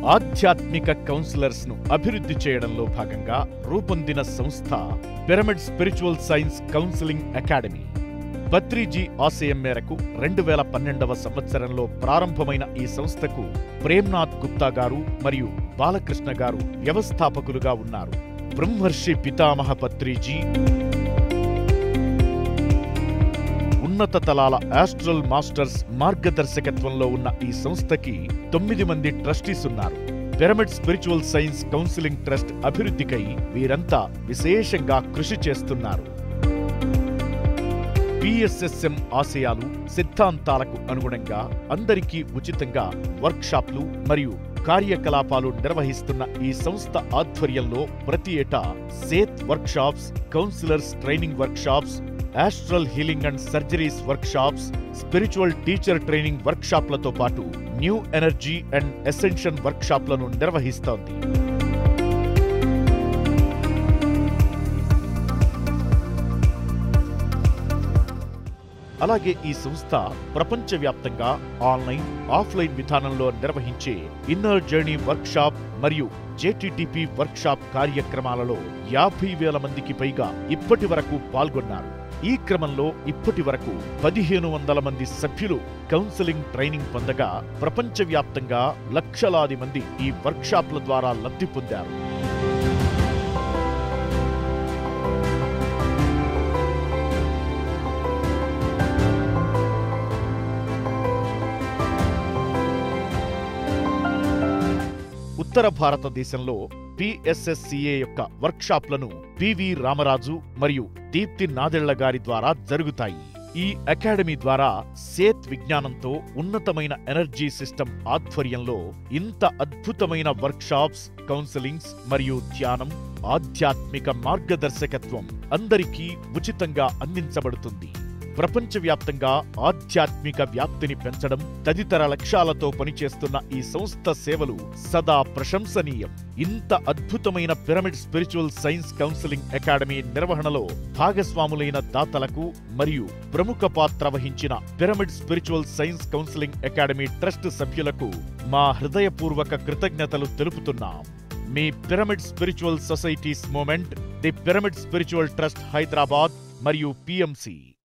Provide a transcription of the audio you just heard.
ఆధ్యాత్మిక కౌన్సిలర్స్ ను అభివృద్ధి చేయడంలో భాగంగా రూపొందిన సంస్థ pyramid spiritual science counselling academy Patriji ఆశయం మేరకు రెండు వేల పన్నెండవ సంవత్సరంలో ప్రారంభమైన ఈ సంస్థకు ప్రేమ్నాథ్ గుప్తా గారు మరియు బాలకృష్ణ గారు వ్యవస్థాపకులుగా ఉన్నారు బ్రహ్మర్షి పితామహ పత్రిజీ ఉన్నత తలాల ఆస్ట్రల్ మాస్టర్స్ మార్గదర్శకత్వంలో ఉన్న ఈ సంస్థకి తొమ్మిది మంది ట్రస్టీస్ ఉన్నారు pyramid spiritual science counselling trust అభివృద్ధికై వీరంతా విశేషంగా కృషి చేస్తున్నారు పిఎస్ఎస్ఎం ఆశయాలు సిద్ధాంతాలకు అనుగుణంగా అందరికీ ఉచితంగా వర్క్షాప్లు మరియు కార్యకలాపాలు నిర్వహిస్తున్న ఈ సంస్థ ఆధ్వర్యంలో ప్రతి ఏటా సేత్ workshops counsellors training workshops astral healing and surgeries workshops spiritual teacher training వర్క్షాప్లతో పాటు న్యూ ఎనర్జీ అండ్ ఎసెన్షన్ వర్క్షాప్లను నిర్వహిస్తోంది అలాగే ఈ సంస్థ ప్రపంచవ్యాప్తంగా ఆన్లైన్ ఆఫ్లైన్ విధానంలో నిర్వహించే ఇన్నర్ జర్నీ వర్క్షాప్ మరియు జేటీటీపీ వర్క్షాప్ కార్యక్రమాలలో యాభై వేల మందికి పైగా ఇప్పటి వరకు పాల్గొన్నారు ఈ క్రమంలో ఇప్పటి వరకు పదిహేను వందల మంది సభ్యులు కౌన్సిలింగ్ ట్రైనింగ్ పొందగా ప్రపంచవ్యాప్తంగా లక్షలాది మంది ఈ వర్క్షాప్ల ద్వారా లబ్ధి పొందారు ఉత్తర భారతదేశంలో పిఎస్ఎస్సిఏ యొక్క వర్క్షాప్లను పివి రామరాజు మరియు దీప్తి నాదెళ్ల గారి ద్వారా జరుగుతాయి ఈ అకాడమీ ద్వారా సేత్ విజ్ఞానంతో ఉన్నతమైన ఎనర్జీ సిస్టమ్ ఆధ్వర్యంలో ఇంత అద్భుతమైన వర్క్షాప్స్ కౌన్సిలింగ్స్ మరియు ధ్యానం ఆధ్యాత్మిక మార్గదర్శకత్వం అందరికీ ఉచితంగా అందించబడుతుంది ప్రపంచవ్యాప్తంగా ఆధ్యాత్మిక వ్యాప్తిని పెంచడం తదితర లక్ష్యాలతో పనిచేస్తున్న ఈ సంస్థ సేవలు సదా ప్రశంసనీయం ఇంత అద్భుతమైన pyramid spiritual science counselling academy నిర్వహణలో భాగస్వాములైన దాతలకు మరియు ప్రముఖ పాత్ర వహించిన pyramid spiritual science counselling academy trust సభ్యులకు మా హృదయపూర్వక కృతజ్ఞతలు తెలుపుతున్నాం మీ pyramid spiritual societies movement the pyramid spiritual trust Hyderabad మరియు పిఎంసి